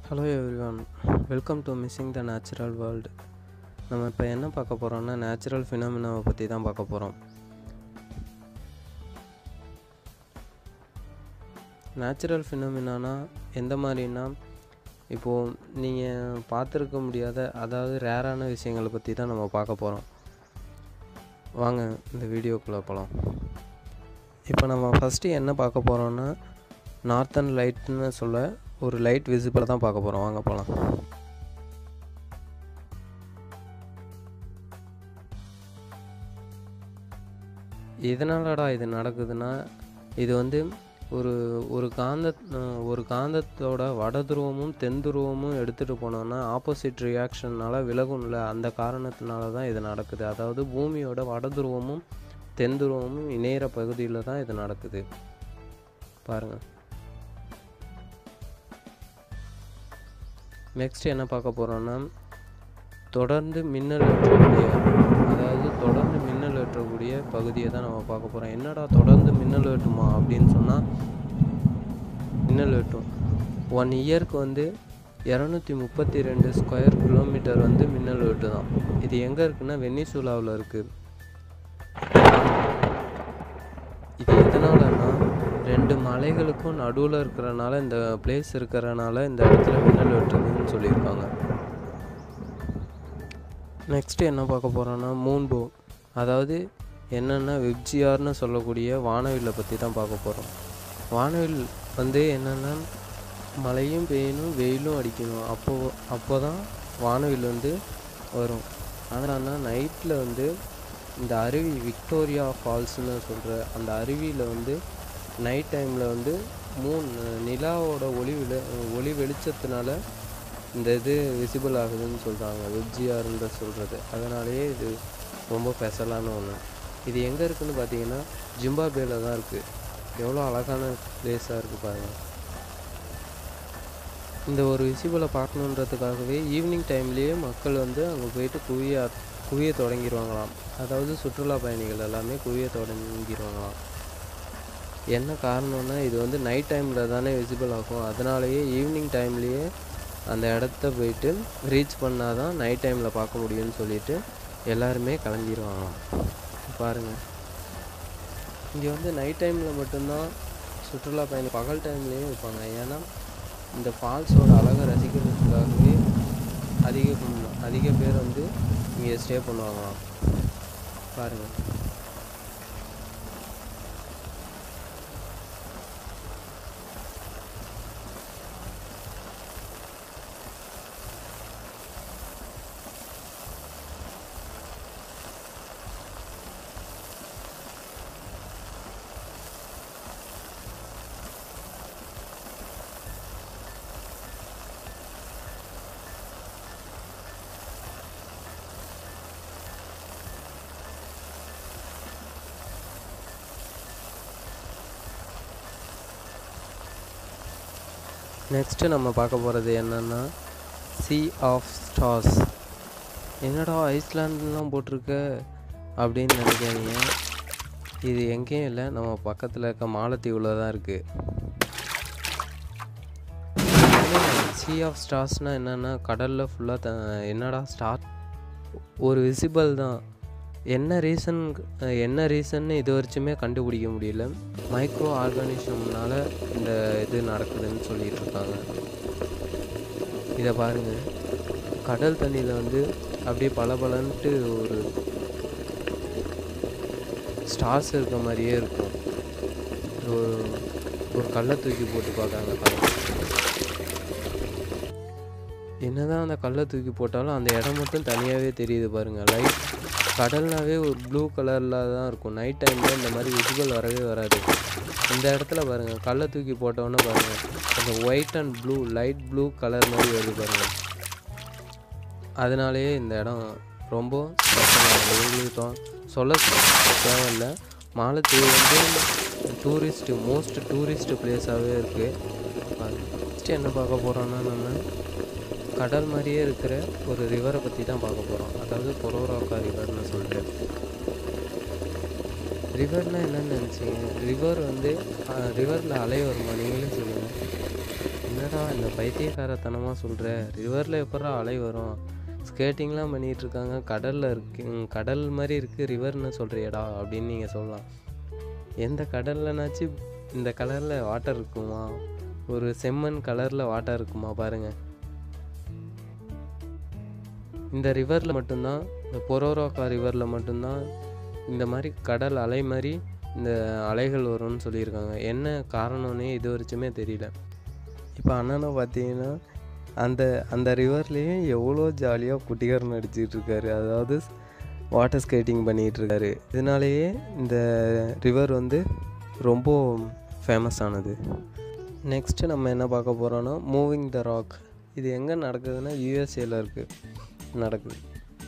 hello everyone welcome to missing the natural world நம்ம இப்போ என்ன பார்க்க போகிறோம்னா நேச்சுரல் ஃபினாமினாவை பற்றி தான் பார்க்க போகிறோம் நேச்சுரல் ஃபினாமினானா எந்த மாதிரினா இப்போது நீங்கள் பார்த்துருக்க முடியாத அதாவது ரேரான விஷயங்களை பற்றி தான் நம்ம பார்க்க போகிறோம் வாங்க இந்த வீடியோக்குள்ளே போகலாம் இப்போ நம்ம ஃபஸ்ட்டு என்ன பார்க்க போகிறோன்னா நார்த்தன் லைட்னு சொல்ல ஒரு லைட் விசிபிளை தான் பார்க்க போகிறோம் வாங்க போகலாம் எதனாலடா இது நடக்குதுன்னா இது வந்து ஒரு ஒரு காந்த ஒரு காந்தத்தோட வட துருவமும் தென் துருவமும் எடுத்துகிட்டு போனோம்னா ஆப்போசிட் ரியாக்ஷனால் விலகும்ல அந்த காரணத்தினால தான் இது நடக்குது அதாவது பூமியோட வட துருவமும் தென் துருவமும் இணையிற பகுதியில் தான் இது நடக்குது பாருங்கள் நெக்ஸ்ட் என்ன பார்க்க போகிறோன்னா தொடர்ந்து மின்னல் ஏற்றக்கூடிய அதாவது தொடர்ந்து மின்னல் ஏற்றக்கூடிய பகுதியை தான் நம்ம பார்க்க போகிறோம் என்னடா தொடர்ந்து மின்னல் ஏற்றுமா அப்படின்னு சொன்னால் மின்னல் ஏற்றும் ஒன் இயருக்கு வந்து இரநூத்தி முப்பத்தி ரெண்டு ஸ்கொயர் கிலோமீட்டர் வந்து மின்னல் வெட்டு தான் இது எங்கே இருக்குன்னா வெனிசுலாவில் இருக்குது இது எதனாலன்னா ரெண்டு மலைகளுக்கும் நடுவில் இருக்கிறனால இந்த பிளேஸ் இருக்கிறனால இந்த இடத்துல மின்னல் வெட்டுதுன்னு சொல்லியிருக்காங்க நெக்ஸ்ட்டு என்ன பார்க்க போகிறோன்னா மூன்போ அதாவது என்னென்னா வெப்ஜிஆர்னு சொல்லக்கூடிய வானவில்லை பற்றி தான் பார்க்க போகிறோம் வானவில் வந்து என்னென்னா மழையும் பெய்யணும் வெயிலும் அடிக்கணும் அப்போ அப்போ தான் வானவில் வந்து வரும் ஆனால் நைட்டில் வந்து இந்த அருவி விக்டோரியா ஃபால்ஸ்னு சொல்கிற அந்த அருவியில் வந்து நைட் டைமில் வந்து மூன் நிலாவோட ஒளி விழ ஒளி வெளிச்சத்தினால இந்த இது விசிபிள் ஆகுதுன்னு சொல்கிறாங்க வெப்ஜிஆர்ன்ற சொல்கிறது அதனாலேயே இது ரொம்ப ஸ்பெஷலான ஒன்று இது எங்கே இருக்குதுன்னு பார்த்தீங்கன்னா ஜிம்பாபேல தான் இருக்குது எவ்வளோ அழகான பிளேஸாக இருக்குது பாருங்கள் இந்த ஒரு விசிபிளை பார்க்கணுன்றதுக்காகவே ஈவினிங் டைம்லேயே மக்கள் வந்து அங்கே போயிட்டு குவிய குவிய தொடங்கிடுவாங்களாம் அதாவது சுற்றுலா பயணிகள் எல்லாமே குவிய தொடங்கிடுவாங்களாம் என்ன காரணம்னா இது வந்து நைட் டைமில் தானே விசிபிள் ஆகும் அதனாலேயே ஈவினிங் டைம்லேயே அந்த இடத்த போயிட்டு ரீச் பண்ணால் தான் நைட் டைமில் பார்க்க முடியும்னு சொல்லிட்டு எல்லாருமே கிளம்பிடுவாங்களாம் பாருங்கள் இங்கே வந்து நைட் டைமில் மட்டும்தான் சுற்றுலா பயணி பகல் டைம்லேயும் இருப்பாங்க ஏன்னா இந்த ஃபால்ஸோட அழகை ரசிக்கிறதுக்காகவே அதிக அதிக பேர் வந்து இங்கே ஸ்டே பண்ணுவாங்களாம் பாருங்கள் நெக்ஸ்ட்டு நம்ம பார்க்க போகிறது என்னென்னா சி ஆஃப் ஸ்டார்ஸ் என்னடா ஐஸ்லாண்ட்லாம் போட்டிருக்க அப்படின்னு நினைக்காதீங்க இது எங்கேயும் இல்லை நம்ம பக்கத்தில் இருக்க மாலத்தீவில் தான் இருக்குது சி ஆஃப் ஸ்டார்ஸ்னால் என்னென்னா கடலில் ஃபுல்லாக த என்னடா ஸ்டார் ஒரு விசிபிள் தான் என்ன ரீசன் என்ன ரீசன்னு இது வரைக்குமே கண்டுபிடிக்க முடியல மைக்ரோ ஆர்கானிசம்னால இந்த இது நடக்குதுன்னு சொல்லிட்டு இருக்காங்க இதை பாருங்கள் கடல் தண்ணியில் வந்து அப்படியே பல பலன்ட்டு ஒரு ஸ்டார்ஸ் இருக்க மாதிரியே இருக்கும் ஒரு ஒரு கல்லை தூக்கி போட்டு பார்க்காங்க என்னதான் அந்த கல்லை தூக்கி போட்டாலும் அந்த இடம் மட்டும் தனியாகவே தெரியுது பாருங்கள் லைட் கடல்னாவே ஒரு ப்ளூ கலரில் தான் இருக்கும் நைட் டைமில் இந்த மாதிரி விசிபிள் வரவே வராது இந்த இடத்துல பாருங்கள் கல்லை தூக்கி போட்டோன்னே பாருங்கள் அந்த white and blue light blue colour மாதிரி வருது பாருங்கள் அதனாலேயே இந்த இடம் ரொம்ப ஸ்பெஷலாக உங்களுக்கு சொல்ல தேவையில்ல மாலத்தீவு வந்து டூரிஸ்ட்டு மோஸ்ட் டூரிஸ்ட் பிளேஸாகவே இருக்குது ஃபஸ்ட்டு என்ன பார்க்க போகிறோன்னா நம்ம கடல் மாதிரியே இருக்கிற ஒரு ரிவரை பற்றி தான் பார்க்க போகிறோம் அதாவது பொரோராக்கா ரிவர்னு சொல்லிட்டு ரிவர்னால் என்னன்னு நினச்சிங்க ரிவர் வந்து ரிவரில் அலை வருமா நீங்களே சொல்லுங்கள் என்னடா என்னடா இந்த பைத்தியக்காரத்தனமாக சொல்கிற ரிவரில் எப்படா அலை வரும் ஸ்கேட்டிங்லாம் பண்ணிகிட்டு இருக்காங்க கடலில் இருக்கு ம், கடல் மாதிரி இருக்குது ரிவர்னு சொல்கிறியடா அப்படின்னு நீங்கள் சொல்லலாம் எந்த கடல்லனாச்சும் இந்த கலரில் வாட்டர் இருக்குமா ஒரு செம்மண் கலரில் வாட்டர் இருக்குமா பாருங்கள் இந்த ரிவரில் மட்டும்தான் இந்த பொரோரோக்கா ரிவரில் மட்டும்தான் இந்த மாதிரி கடல் அலை மாதிரி இந்த அலைகள் வரும்னு சொல்லியிருக்காங்க என்ன காரணம்னே இது வரைக்குமே தெரியல இப்போ அண்ணனை பார்த்தீங்கன்னா அந்த அந்த ரிவர்லேயும் எவ்வளோ ஜாலியாக குட்டிகாரன் அடிச்சிட்டு இருக்காரு அதாவது வாட்டர் ஸ்கேட்டிங் பண்ணிகிட்டு இருக்காரு இதனாலேயே இந்த ரிவர் வந்து ரொம்ப ஃபேமஸ் ஆனது நெக்ஸ்ட்டு நம்ம என்ன பார்க்க போகிறோன்னா மூவிங் த ராக் இது எங்கே நடக்குதுன்னா யூஎஸ்ஏல இருக்குது நடக்குது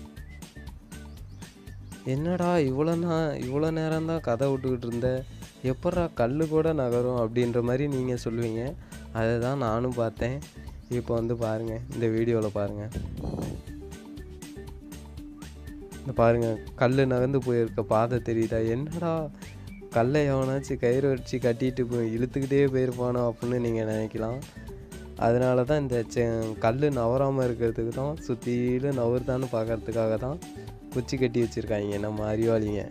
என்னடா இவ்வளோ நான் இவ்வளோ நேரம் தான் கதை விட்டுக்கிட்டு இருந்த எப்பட்றா கல் கூட நகரும் அப்படின்ற மாதிரி நீங்கள் சொல்லுவீங்க அதை தான் நானும் பார்த்தேன் இப்போ வந்து பாருங்கள் இந்த வீடியோவில் பாருங்கள் இந்த பாருங்கள் கல் நகர்ந்து போயிருக்க பாதை தெரியுதா என்னடா கல்லை எவனாச்சும் கயிறு வச்சு கட்டிட்டு போய் இழுத்துக்கிட்டே போயிருப்பானோ அப்படின்னு நீங்கள் நினைக்கலாம் அதனால தான் இந்த கல் நவராமல் இருக்கிறதுக்கு தான் சுற்றிலும் நவருதான்னு பார்க்கறதுக்காக தான் குச்சி கட்டி வச்சுருக்காங்க நம்ம அறிவாளிங்க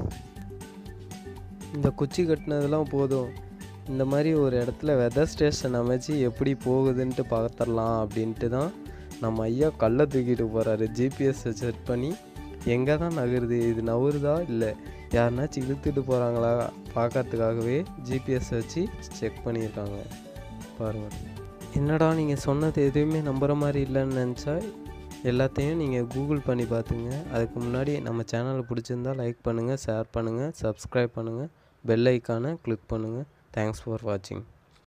இந்த குச்சி கட்டினதெல்லாம் போதும் இந்த மாதிரி ஒரு இடத்துல வெதர் ஸ்டேஷன் அமைச்சு எப்படி போகுதுன்ட்டு பார்த்துடலாம் அப்படின்ட்டு தான் நம்ம ஐயா கல்லை தூக்கிட்டு போகிறாரு ஜிபிஎஸ்ஸை செட் பண்ணி எங்கே தான் நகருது இது நகருதா இல்லை யாருனாச்சும் இழுத்துட்டு போகிறாங்களா பார்க்கறதுக்காகவே ஜிபிஎஸ் வச்சு செக் பண்ணியிருக்காங்க பாருங்கள் என்னடா நீங்கள் சொன்னது எதுவுமே நம்புகிற மாதிரி இல்லைன்னு நினச்சா எல்லாத்தையும் நீங்கள் கூகுள் பண்ணி பார்த்துங்க அதுக்கு முன்னாடி நம்ம சேனலை பிடிச்சிருந்தா லைக் பண்ணுங்கள் ஷேர் பண்ணுங்கள் சப்ஸ்கிரைப் பண்ணுங்கள் பெல் ஐக்கானை கிளிக் பண்ணுங்கள் தேங்க்ஸ் ஃபார் வாட்சிங்